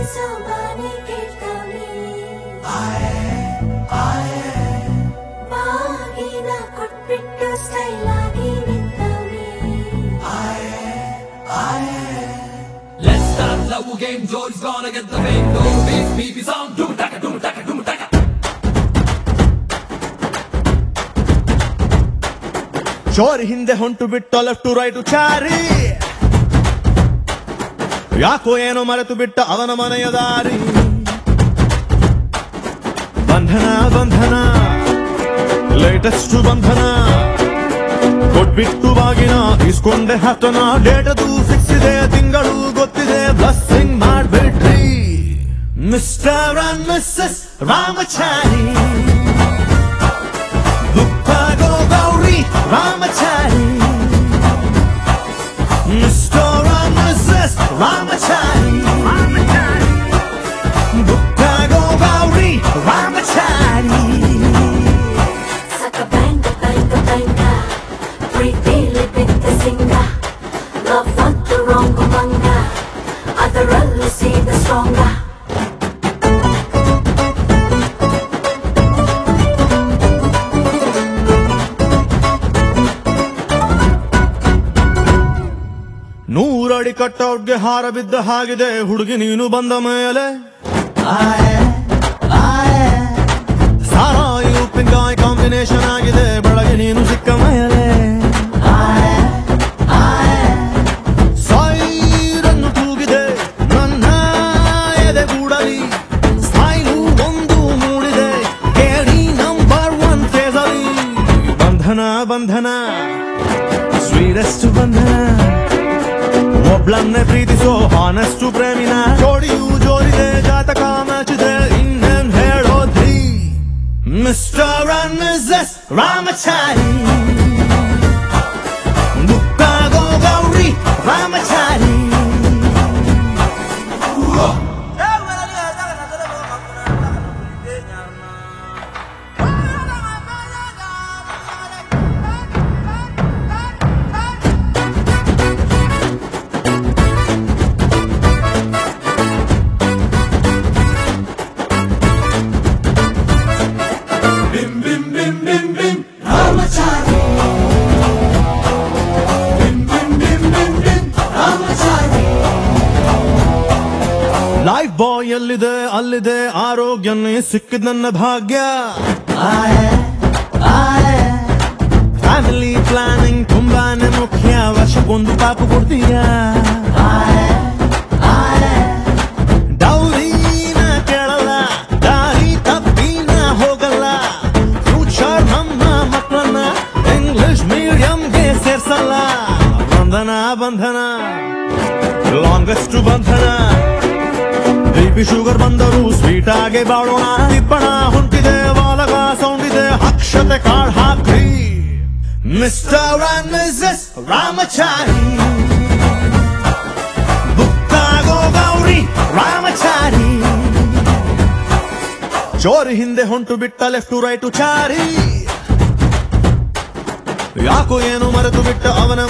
ಸೋಬಾನೆ ಕೇಳ್ತಾನೆ ಬಾಗಿನ ಕೊಟ್ಬಿಟ್ಟು ಸ್ಟೈಲ್ ಆಗಿ ನಿಂತವನೆ Let's start love game. Jody's gonna get the fame. No beef, beefy sound. Doom taka, doom taka, doom taka. ಚೋರಿ ಹಿಂದೆ ಹೊಂಟು ಬಿಟ್ಟ ಲೆಫ್ಟ್ ಟು ರೈಟ್ ಚಾರಿ ಯಾಕೋ ಏನೋ ಮರೆತು ಬಿಟ್ಟ ಅವನ ಮನೆಯ ದಾರಿ ಬಂಧನ ಬಂಧನ ಲೇಟೆಸ್ಟ್ ಬಂಧನ ಕೊಟ್ಬಿಟ್ಟು ಬಾಗಿನ ಇಸ್ಕೊಂಡೆ ಹತ್ತನ ಡೇಟ್ ಅದು ಫಿಕ್ಸ್ ಇದೆ ತಿಂಗಳು ಗೊತ್ತಿದೆ ಬ್ಲಸ್ಸಿಂಗ್ ಮಾಡ್ಬಿಟ್ರಿ mister and missus Ramachari Bupago Gauri Ramachari Mr. and Mrs. Ramachari Bupago Gauri Ramachari Saka banga banga banga ಪ್ರೀತಿಲಿ ಬಿದ್ದ ಸಿಂಗ ಲವ್ ಅಂತ ರಾಂಗ್ ಮಂಗ ಅದರಲ್ಲೂ ಸೀದ ಸ್ಟ್ರಾಂಗ ನೂರಡಿ ಕಟ್ಔಟ್ಗೆ ಹಾರ ಬಿದ್ದ ಹಾಗಿದೆ ಹುಡುಗಿ ನೀನು ಬಂದ ಮೇಲೆ ಸಾರಾಯಿ ಉಪ್ಪಿನಕಾಯಿ ಕಾಂಬಿನೇಷನ್ ಆಗಿದೆ ಬೆಳಗ್ಗೆ ನೀನು ಸಿಕ್ಕ ಮೇಲೆ ಸೈರನ್ನು ಕೂಗಿದೆ ನನ್ನ ಎದೆಗೂಡಲಿ ಸ್ಟೈಲು ಒಂದು ಮೂಡಿದೆ ಕೇಳಿ ನಂಬರ್ ಒನ್ ಫೇಸಲಿ ಬಂಧನ ಬಂಧನ ಸ್ವೀರೆಸ್ಟ್ ಬಂಧನ ಒಬ್ಳನ್ನೇ ಪ್ರೀತಿಸೋ ಹಾನೆಸ್ಟ್ ಪ್ರೇಮಿನ ಜೋಡಿಯು ಜೋರಿದೆ ಜಾತಕ ಮ್ಯಾಚಿದೆ ಇನ್ನೇನ್ ಹೇಳೋದ್ರಿ ಮಿಸ್ಟರ್ ಅಂಡ್ ಮಿಸಸ್ ರಾಮಚಾರಿ ಮುಕ್ಕಾಗೋ Gauri Ramachari Bim, bim, bim, bim, bim. Ramachari. Bim, bim, bim, bim, bim. Ramachari. Lifebuoy ಎಲ್ಲಿದೆ ಅಲ್ಲಿದೆ ಆರೋಗ್ಯನೇ ಸಿಕ್ಕಿದ ನನ್ನ ಭಾಗ್ಯ ಫ್ಯಾಮಿಲಿ ಪ್ಲಾನಿಂಗ್ ತುಂಬಾನೇ ಮುಖ್ಯ ವರ್ಷಕ್ಕೊಂದು ಪಾಪು ಕೊಡ್ತೀಯ ಡೌರಿನ ಕೇಳಲ್ಲ ದಾರಿ ತಪ್ಪಿನ ಹೋಗಲ್ಲ ಫ್ಯೂಚರ್ ನಮ್ಮ ಮಕ್ಕಳನ್ನ ಇಂಗ್ಲಿಷ್ ಮೀಡಿಯಂಗೆ ಸೇರ್ಸಲ್ಲ ಬಂಧನ ಬಂಧನ ಲಾಂಗೆಸ್ಟ್ ಬಂಧನ ಬಿ ಶುಗರ್ ಬಂದರು ಸ್ವೀಟ್ ಆಗಿ ಬಾಳೋಣ ತಿಪ್ಪಣ ಹೊಂಟಿದೆ ವಾಲಗ ಸೌಂಡ್ ಇದೆ ಅಕ್ಷತೆ ಕಾಳ್ ಹಾಕ್ರಿ ಮಿಸ್ಟರ್ ಅಂಡ್ ಮಿಸಸ್ ರಾಮಚಾರಿ ಬುಕ್ಕಾಗೋ ಗೌರಿ ರಾಮಚಾರಿ ಚೋರಿ ಹಿಂದೆ ಹೊಂಟು ಬಿಟ್ಟ ಲೆಫ್ಟ್ ರೈಟ್ ಚಾರಿ ಯಾಕೋ ಏನು ಮರೆತು ಬಿಟ್ಟ ಅವನ